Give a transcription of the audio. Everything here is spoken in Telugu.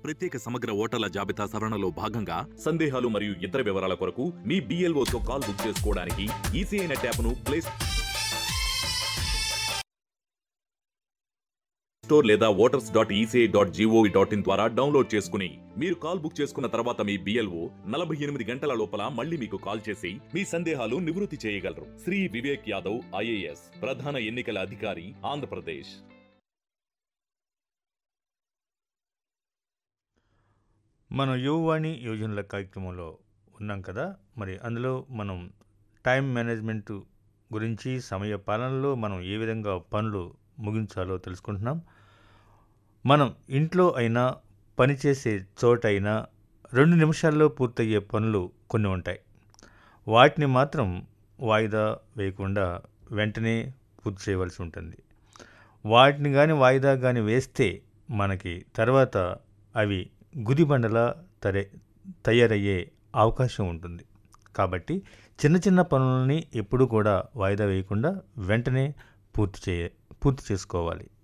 ప్రత్యేక సమగ్ర ఓటర్ల జాబితా సవరణలో భాగంగా సందేహాలు మరియు ఇతర వివరాల కొరకు మీ BLO తో కాల్ బుక్ చేసుకోవడానికి ఈసీఐ నెట్ యాప్ను ప్లే స్టోర్ లేదా voters dot ECI dot GOV dot in ద్వారా డౌన్లోడ్ చేసుకుని మీరు కాల్ బుక్ చేసుకున్న తర్వాత మీ బిఎల్ఓ నలభై ఎనిమిది గంటల లోపల మళ్ళీ మీకు కాల్ చేసి మీ సందేహాలు నివృత్తి చేయగలరు శ్రీ వివేక్ యాదవ్ ఐఏఎస్ ప్రధాన ఎన్నికల అధికారి ఆంధ్రప్రదేశ్ మనం యువవాణి యోజనల కార్యక్రమంలో ఉన్నాం కదా మరి అందులో మనం టైం మేనేజ్మెంట్ గురించి సమయ పాలనలో మనం ఏ విధంగా పనులు ముగించాలో తెలుసుకుంటున్నాం మనం ఇంట్లో అయినా పనిచేసే చోట అయినా రెండు నిమిషాల్లో పూర్తయ్యే పనులు కొన్ని ఉంటాయి వాటిని మాత్రం వాయిదా వేయకుండా వెంటనే పూర్తి చేయవలసి ఉంటుంది వాటిని కానీ వాయిదా కానీ వేస్తే మనకి తర్వాత అవి గుదిబండలా తరే తయారయ్యే అవకాశం ఉంటుంది కాబట్టి చిన్న చిన్న పనులని ఎప్పుడూ కూడా వాయిదా వేయకుండా వెంటనే పూర్తి చేయ పూర్తి చేసుకోవాలి